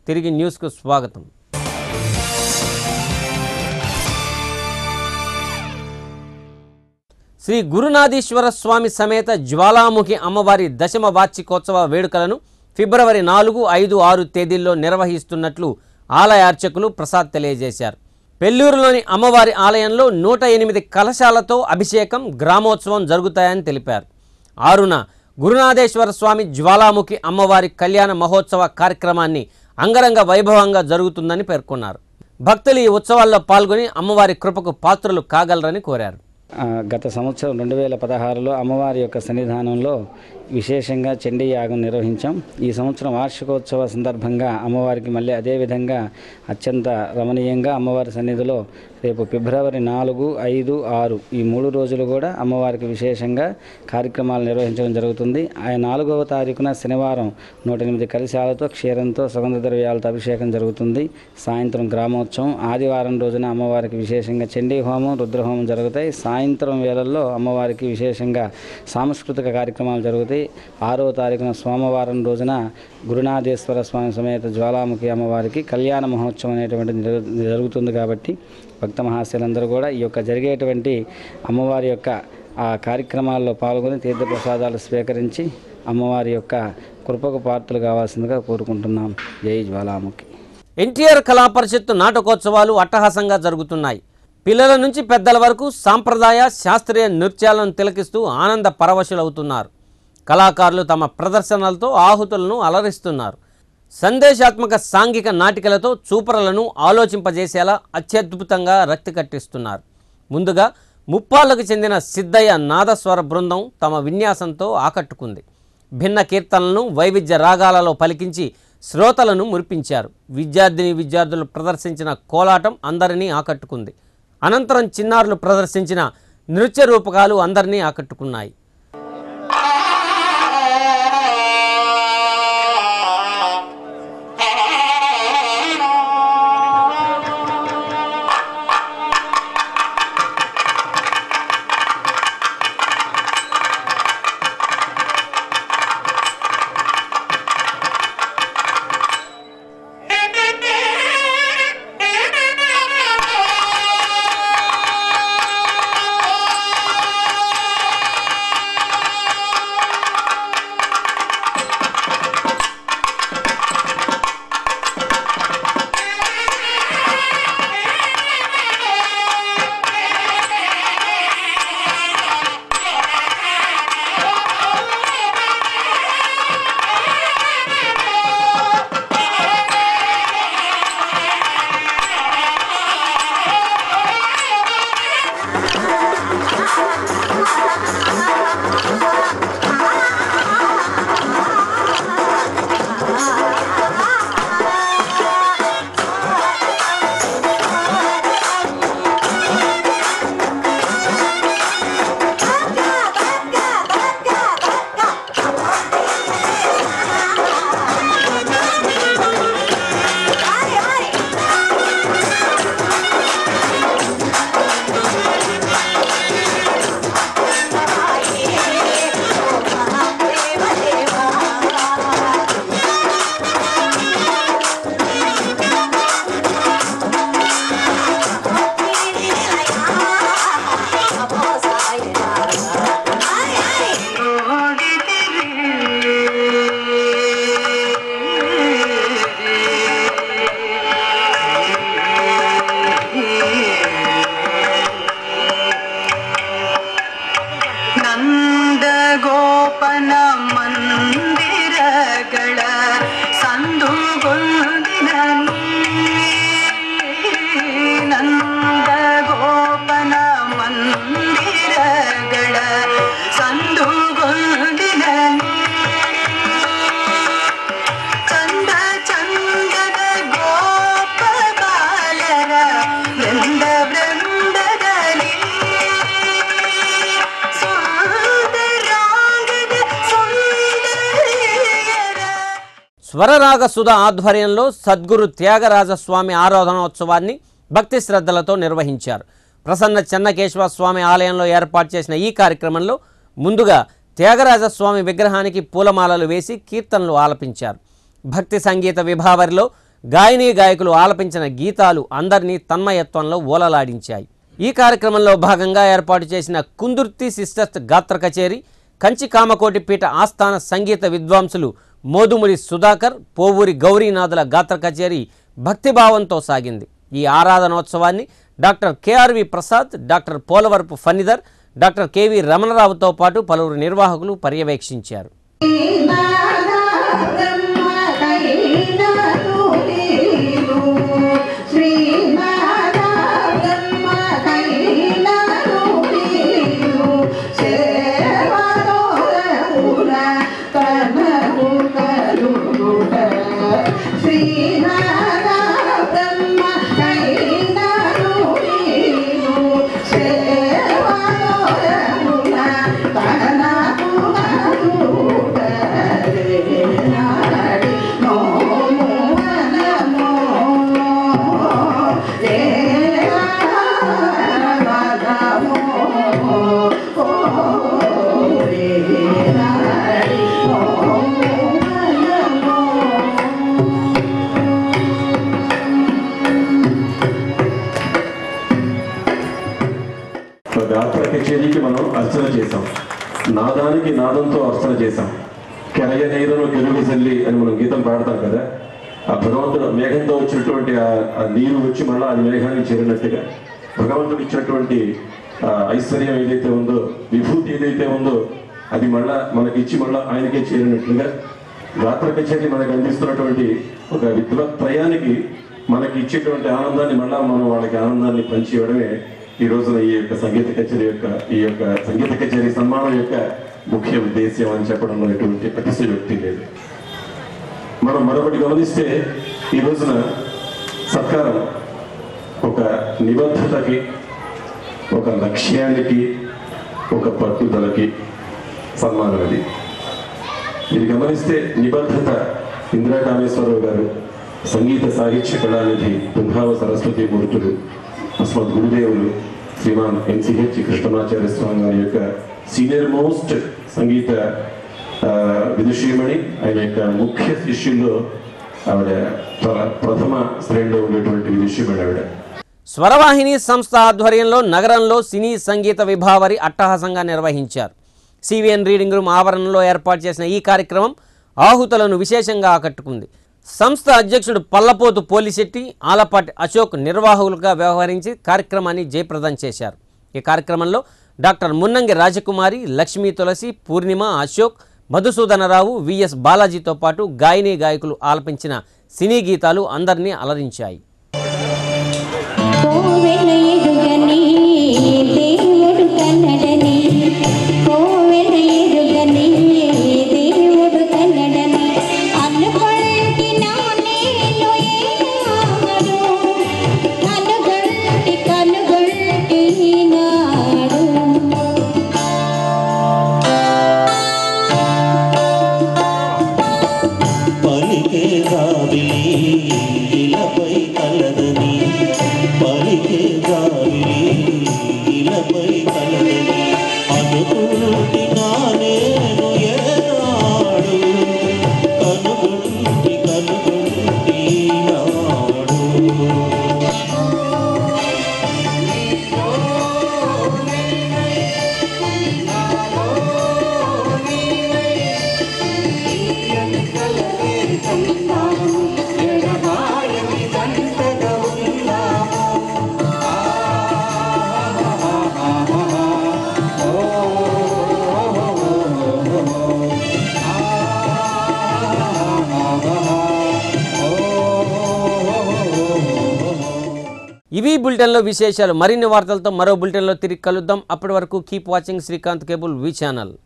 తిరిగి న్యూస్కు స్వాగతం శ్రీ గురునాథీశ్వర స్వామి సమేత జ్వాలాముఖి అమ్మవారి దశమ వార్షికోత్సవ వేడుకలను ఫిబ్రవరి నాలుగు ఐదు ఆరు తేదీల్లో నిర్వహిస్తున్నట్లు ఆలయ అర్చకులు ప్రసాద్ తెలియజేశారు పెల్లూరులోని అమ్మవారి ఆలయంలో నూట ఎనిమిది కలశాలతో అభిషేకం గ్రామోత్సవం జరుగుతాయని తెలిపారు ఆరున గురునాథేశ్వర స్వామి జ్వాలాముఖి అమ్మవారి కళ్యాణ మహోత్సవ కార్యక్రమాన్ని అంగరంగ వైభవంగా జరుగుతుందని పేర్కొన్నారు భక్తులు ఈ ఉత్సవాల్లో పాల్గొని అమ్మవారి కృపకు పాత్రులు కాగలరని కోరారు ఆ, గత సంవత్సరం రెండు వేల పదహారులో అమ్మవారి యొక్క సన్నిధానంలో విశేషంగా చండీ యాగం నిర్వహించాం ఈ సంవత్సరం వార్షికోత్సవ సందర్భంగా అమ్మవారికి మళ్ళీ అదేవిధంగా అత్యంత రమణీయంగా అమ్మవారి సన్నిధిలో రేపు ఫిబ్రవరి నాలుగు ఐదు ఆరు ఈ మూడు రోజులు కూడా అమ్మవారికి విశేషంగా కార్యక్రమాలు నిర్వహించడం జరుగుతుంది ఆ నాలుగవ తారీఖున శనివారం నూట ఎనిమిది కలశాలతో క్షీరంతో సుగంధ ద్రవ్యాలతో అభిషేకం జరుగుతుంది సాయంత్రం గ్రామోత్సవం ఆదివారం రోజున అమ్మవారికి విశేషంగా చండీ హోమం రుద్రహోమం జరుగుతాయి సాయంత్రం వేళల్లో అమ్మవారికి విశేషంగా సాంస్కృతిక కార్యక్రమాలు జరుగుతాయి ఆరవ తారీఖున సోమవారం రోజున గురునాథేశ్వర స్వామి సమేత జ్వాలాముఖి అమ్మవారికి కళ్యాణ మహోత్సవం అనేటువంటిది జరుగు- జరుగుతుంది కాబట్టి భక్త మహాశయులందరూ కూడా ఈ యొక్క జరిగేటువంటి అమ్మవారి యొక్క ఆ కార్యక్రమాల్లో పాల్గొని తీర్థప్రసాదాలు స్వీకరించి అమ్మవారి యొక్క కృపకు పాత్రలు కావాల్సిందిగా కోరుకుంటున్నాం జై జ్వాలాముఖి ఎన్టీఆర్ కళా పరిషత్తు నాటకోత్సవాలు అట్టహాసంగా జరుగుతున్నాయి పిల్లల నుంచి పెద్దల వరకు సాంప్రదాయ శాస్త్రీయ నృత్యాలను తిలకిస్తూ ఆనంద పరవశులవుతున్నారు కళాకారులు తమ ప్రదర్శనలతో ఆహుతులను అలరిస్తున్నారు సందేశాత్మక సాంఘిక నాటికలతో చూపరలను ఆలోచింపజేసేలా అత్యద్భుతంగా రక్తి కట్టిస్తున్నారు ముందుగా ముప్పాళ్లకు చెందిన సిద్ధయ్య నాదస్వర బృందం తమ విన్యాసంతో ఆకట్టుకుంది భిన్న కీర్తనలను వైవిధ్య రాగాలలో పలికించి శ్రోతలను మురిపించారు విద్యార్థిని విద్యార్థులు ప్రదర్శించిన కోలాటం అందరినీ ఆకట్టుకుంది అనంతరం చిన్నారులు ప్రదర్శించిన నృత్య రూపకాలు అందరినీ ఆకట్టుకున్నాయి ನಂದಗೋಪನ ಮಂದಿರಗಳ ಸಂದುಗೊಂದಿನ ನಂದಗೋಪನ ಮಂದಿರಗಳ ಸಂದುಗೊಂದಿನ ಚಂದ ಚಂದದ ಗೋಪ ಬಾಲರ ವೃಂದ ವೃಂದದಲ್ಲಿ ಸುಂದರಾಂಗದ ಸುಂದರಿಯರ స్వరరాగ సుధ ఆధ్వర్యంలో సద్గురు త్యాగరాజస్వామి ఆరాధనోత్సవాన్ని భక్తి శ్రద్ధలతో నిర్వహించారు ప్రసన్న చెన్నకేశవ స్వామి ఆలయంలో ఏర్పాటు చేసిన ఈ కార్యక్రమంలో ముందుగా త్యాగరాజస్వామి విగ్రహానికి పూలమాలలు వేసి కీర్తనలు ఆలపించారు భక్తి సంగీత విభావరిలో గాయనీ గాయకులు ఆలపించిన గీతాలు అందరినీ తన్మయత్వంలో ఓలలాడించాయి ఈ కార్యక్రమంలో భాగంగా ఏర్పాటు చేసిన కుందుర్తి సిస్టర్స్ గాత్ర కచేరీ కంచి కామకోటి పీఠ ఆస్థాన సంగీత విద్వాంసులు మోదుమురి సుధాకర్ పోవూరి గౌరీనాథుల గాత్ర కచేరీ భక్తిభావంతో సాగింది ఈ ఆరాధనోత్సవాన్ని doctor KRV Prasad doctor Polavarapu Phanidhar doctor KV రమణరావుతో పాటు పలువురు నిర్వాహకులు పర్యవేక్షించారు ఒక గాత్ర కచేరీకి మనం అర్చన చేసాం నాదానికి నాదంతో అర్చన చేసాం కెరయ నీరును కెరుగు చెల్లి అని మనం గీతం పాడతాం కదా ఆ భగవంతుడు మేఘంతో వచ్చినటువంటి ఆ- ఆ నీరు వచ్చి మళ్ళీ అది మేఘానికి చేరినట్టుగా భగవంతుడు ఇచ్చినటువంటి ఆ ఐశ్వర్యం ఏదైతే ఉందో విభూతి ఏదైతే ఉందో అది మళ్ళా మనకి ఇచ్చి మళ్ళా ఆయనకే చేరినట్లుగా గాత్ర కచేరీ మనకు అందిస్తున్నటువంటి ఒక విద్వత్త్రయానికి మనకి ఇచ్చేటువంటి ఆనందాన్ని మళ్ళా మనం వాళ్ళకి ఆనందాన్ని పంచి ఇవ్వడమే ఈ రోజున ఈ యొక్క సంగీత కచేరీ యొక్క ఈ యొక్క సంగీత కచేరీ సన్మానం యొక్క ముఖ్య ఉద్దేశ్యం అని చెప్పడంలో ఎటువంటి అతిశయోక్తి లేదు మనం మరొకటి గమనిస్తే ఈ రోజున సత్కారం ఒక నిబద్ధతకి ఒక లక్ష్యానికి ఒక పట్టుదలకి సన్మానం ఇది ఇది గమనిస్తే నిబద్ధత ఇందిరా కామేశ్వరరావు గారు సంగీత సాహిత్య కళానిధి తుంభావ సరస్వతి మూర్తులు అస్మత్ గురుదేవులు శ్రీమాన్ ఎన్సిహెచ్ కృష్ణమాచార్య స్వామి గారి యొక్క సీనియర్ మోస్ట్ సంగీత ఆ, విదుషీమణి ఆయన యొక్క ముఖ్య శిష్యుల్లో ఆవిడ ప్ర- ప్రథమ శ్రేణిలో ఉండేటువంటి విదుషీమణి ఆవిడ స్వరవాహిని సంస్థ ఆధ్వర్యంలో నగరంలో సినీ సంగీత విభావరి అట్టహాసంగా నిర్వహించారు సివిఎన్ రీడింగ్ రూమ్ ఆవరణలో ఏర్పాటు చేసిన ఈ కార్యక్రమం ఆహుతులను విశేషంగా ఆకట్టుకుంది సంస్థ అధ్యక్షుడు పల్లపోతు పోలిశెట్టి ఆలపాటి అశోక్ నిర్వాహకులుగా వ్యవహరించి కార్యక్రమాన్ని జయప్రదం చేశారు ఈ కార్యక్రమంలో డాక్టర్ మున్నంగి రాజకుమారి లక్ష్మీ తులసి పూర్ణిమ అశోక్ మధుసూదనరావు విఎస్ బాలాజీతో పాటు గాయని గాయకులు ఆలపించిన సినీ గీతాలు అందరినీ అలరించాయి కోవెల ఎదుగని దేవుడు కన్నడని కోవెల ఎదుగని దేవుడు కన్నడని అనుకొంటి నా నేను ఏనాడు కనుగొంటి కనుగొంటి నాడు పలికే గావిలి ఇలపై కలదని పలికే గావిలి ఇలపై కలదని అనుకుంటి నా నేను ఏనాడు కనుగొంటి కనుగొంటి నాడు ఇవి బులెటిన్లో విశేషాలు మరిన్ని వార్తలతో మరో బులెటిన్లో తిరిగి కలుద్దాం అప్పటి వరకు keep watching Srikanth cable V channel